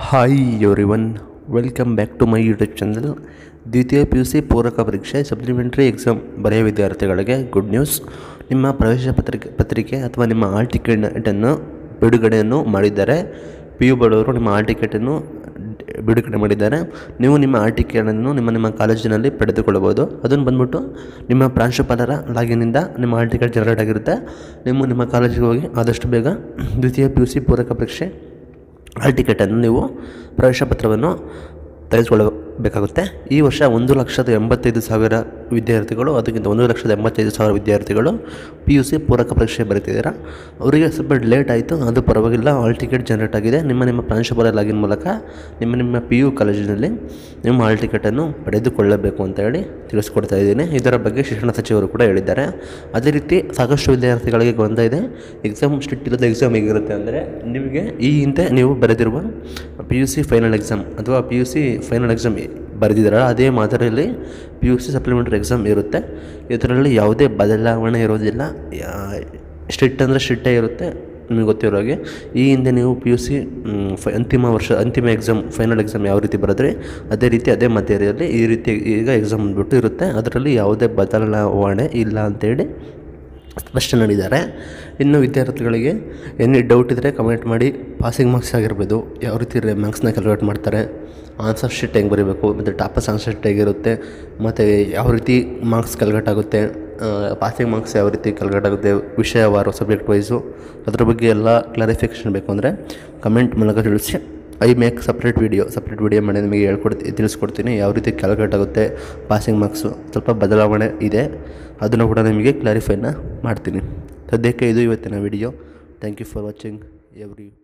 hi everyone welcome back to my YouTube channel ದ್ವಿತೀಯ P U C ಪೂರಕ ಪರೀಕ್ಷೆ supplementary exam ಬರೆಯೋ ವಿದ್ಯಾರ್ಥಿಗಳಿಗೆ ಗುಡ್ ನ್ಯೂಸ್ ನಿಮ್ಮ ಪ್ರವೇಶ ಪತ್ರಿಕೆ ಪತ್ರಿಕೆ ಅಥವಾ ನಿಮ್ಮ ಹಾಲ್ ಟಿಕೆಟನ್ನು ಬಿಡುಗಡೆಯನ್ನು ಮಾಡಿದ್ದಾರೆ ಪಿ ಯು ಬಡವರು ನಿಮ್ಮ ಹಾಲ್ ಟಿಕೆಟನ್ನು ಬಿಡುಗಡೆ ಮಾಡಿದ್ದಾರೆ ನೀವು ನಿಮ್ಮ ಹಾಲ್ ಟಿಕೆಟನ್ನು ನಿಮ್ಮ ನಿಮ್ಮ ಕಾಲೇಜಿನಲ್ಲಿ ಪಡೆದುಕೊಳ್ಳಬಹುದು ಅದನ್ನು ಬಂದ್ಬಿಟ್ಟು ನಿಮ್ಮ ಪ್ರಾಂಶುಪಾಲರ ಲಾಗಿನಿಂದ ನಿಮ್ಮ ಹಾಲ್ ಟಿಕೆಟ್ ಜನರೇಟ್ ಆಗಿರುತ್ತೆ ನಿಮ್ಮ ನಿಮ್ಮ ಕಾಲೇಜಿಗೆ ಹೋಗಿ ಆದಷ್ಟು ಬೇಗ ದ್ವಿತೀಯ ಪಿ ಯು ಸಿ ಪೂರಕ ಪರೀಕ್ಷೆ ಹಾಲ್ ಟಿಕೆಟನ್ನು ನೀವು ಪ್ರವೇಶ ಪತ್ರವನ್ನು ತೆಗೆದುಕೊಳ್ಳಬೇಕಾಗುತ್ತೆ ಈ ವರ್ಷ ಒಂದು ಲಕ್ಷದ ಎಂಬತ್ತೈದು ಸಾವಿರ ವಿದ್ಯಾರ್ಥಿಗಳು ಅದಕ್ಕಿಂತ ಒಂದು ಲಕ್ಷದ ಎಂಬತ್ತೈದು ಸಾವಿರ ವಿದ್ಯಾರ್ಥಿಗಳು ಪಿ ಯು ಸಿ ಪೂರಕ ಪರೀಕ್ಷೆ ಬರೀತಿದ್ದೀರಾ ಅವರಿಗೆ ಸ್ವಲ್ಪ ಲೇಟ್ ಆಯಿತು ಅದು ಪರವಾಗಿಲ್ಲ ಹಾಲ್ ಟಿಕೆಟ್ ಜನರೇಟ್ ಆಗಿದೆ ನಿಮ್ಮ ನಿಮ್ಮ ಪ್ರಾಂಶುಪಾಲ ಲಾಗಿನ್ ಮೂಲಕ ನಿಮ್ಮ ನಿಮ್ಮ ಪಿ ಯು ಕಾಲೇಜಿನಲ್ಲಿ ನಿಮ್ಮ ಹಾಲ್ ಟಿಕೆಟನ್ನು ಪಡೆದುಕೊಳ್ಳಬೇಕು ಅಂತ ಹೇಳಿ ತಿಳಿಸ್ಕೊಡ್ತಾ ಇದ್ದೀನಿ ಇದರ ಬಗ್ಗೆ ಶಿಕ್ಷಣ ಸಚಿವರು ಕೂಡ ಹೇಳಿದ್ದಾರೆ ಅದೇ ರೀತಿ ಸಾಕಷ್ಟು ವಿದ್ಯಾರ್ಥಿಗಳಿಗೆ ಗೊಂದಲ ಇದೆ ಎಕ್ಸಾಮ್ ಸ್ಟ್ರಿಕ್ಟ್ ಇರೋದು ಎಕ್ಸಾಮ್ ಹೇಗಿರುತ್ತೆ ಅಂದರೆ ನಿಮಗೆ ಈ ಹಿಂದೆ ನೀವು ಬರೆದಿರುವ P U C final exam ಅಥವಾ P U C final exam ಬರೆದಿದ್ದಾರಲ್ಲ ಅದೇ ಮಾದರಿಯಲ್ಲಿ P U C supplementary exam ಇರುತ್ತೆ ಇದರಲ್ಲಿ ಯಾವುದೇ ಬದಲಾವಣೆ ಇರೋದಿಲ್ಲ ಸ್ಟ್ರಿಕ್ಟ್ ಅಂದರೆ ಸ್ಟ್ರಿಕ್ಟೇ ಇರುತ್ತೆ ನಿಮಗೆ ಗೊತ್ತಿರೋ ಹಾಗೆ ಈ ಹಿಂದೆ ನೀವು ಪಿ ಯು ಸಿ ಫೈ ಅಂತಿಮ ವರ್ಷ ಅಂತಿಮ ಎಕ್ಸಾಮ್ ಫೈನಲ್ ಎಕ್ಸಾಮ್ ಯಾವ ರೀತಿ ಬರೆದ್ರೆ ಅದೇ ರೀತಿ ಅದೇ ಮಧ್ಯದಲ್ಲಿ ಈ ರೀತಿ ಈಗ ಎಕ್ಸಾಮ್ ಬಂದ್ಬಿಟ್ಟು ಇರುತ್ತೆ ಅದರಲ್ಲಿ ಯಾವುದೇ ಬದಲಾವಣೆ ಇಲ್ಲ ಅಂತೇಳಿ ಸ್ಪಷ್ಟ ಮಾಡಿದ್ದಾರೆ ಇನ್ನು ವಿದ್ಯಾರ್ಥಿಗಳಿಗೆ ಏನೇ ಡೌಟ್ ಇದ್ದರೆ ಕಮೆಂಟ್ ಮಾಡಿ ಪಾಸಿಂಗ್ ಮಾರ್ಕ್ಸ್ ಆಗಿರ್ಬೋದು ಯಾವ ರೀತಿ ಮಾರ್ಕ್ಸ್ನ ಕ್ಯಾಲ್ಕುಲೇಟ್ ಮಾಡ್ತಾರೆ ಆನ್ಸರ್ ಶೀಟ್ ಹೆಂಗೆ ಬರೀಬೇಕು ಮತ್ತು ಟಾಪಸ್ ಆನ್ಸರ್ ಶೀಟ್ ಹೇಗಿರುತ್ತೆ ಮತ್ತು ಯಾವ ರೀತಿ ಮಾರ್ಕ್ಸ್ ಕ್ಯಾಲ್ಕುಲೇಟ್ ಆಗುತ್ತೆ ಪಾಸಿಂಗ್ ಮಾರ್ಕ್ಸ್ ಯಾವ ರೀತಿ ಕ್ಯಾಲ್ಕುಲೇಟ್ ಆಗುತ್ತೆ ವಿಷಯವಾರು ಸಬ್ಜೆಕ್ಟ್ ವೈಸು ಅದ್ರ ಬಗ್ಗೆ ಎಲ್ಲ ಕ್ಲಾರಿಫಿಕೇಷನ್ ಬೇಕು ಅಂದರೆ ಕಮೆಂಟ್ ಮೂಲಕ ತಿಳಿಸಿ I make separate video separate video ಮಾಡಿ ನಿಮಗೆ ಹೇಳ್ಕೊಡ್ತೀನಿ ತಿಳಿಸ್ಕೊಡ್ತೀನಿ ಯಾವ ರೀತಿ ಕ್ಯಾಲ್ಕುಲೇಟ್ ಆಗುತ್ತೆ ಪಾಸಿಂಗ್ ಮಾರ್ಕ್ಸು ಸ್ವಲ್ಪ ಬದಲಾವಣೆ ಇದೆ ಅದನ್ನು ಕೂಡ ನಿಮಗೆ ಕ್ಲಾರಿಫೈನ ಮಾಡ್ತೀನಿ ಸದ್ಯಕ್ಕೆ ಇದು ಇವತ್ತಿನ video thank you for watching every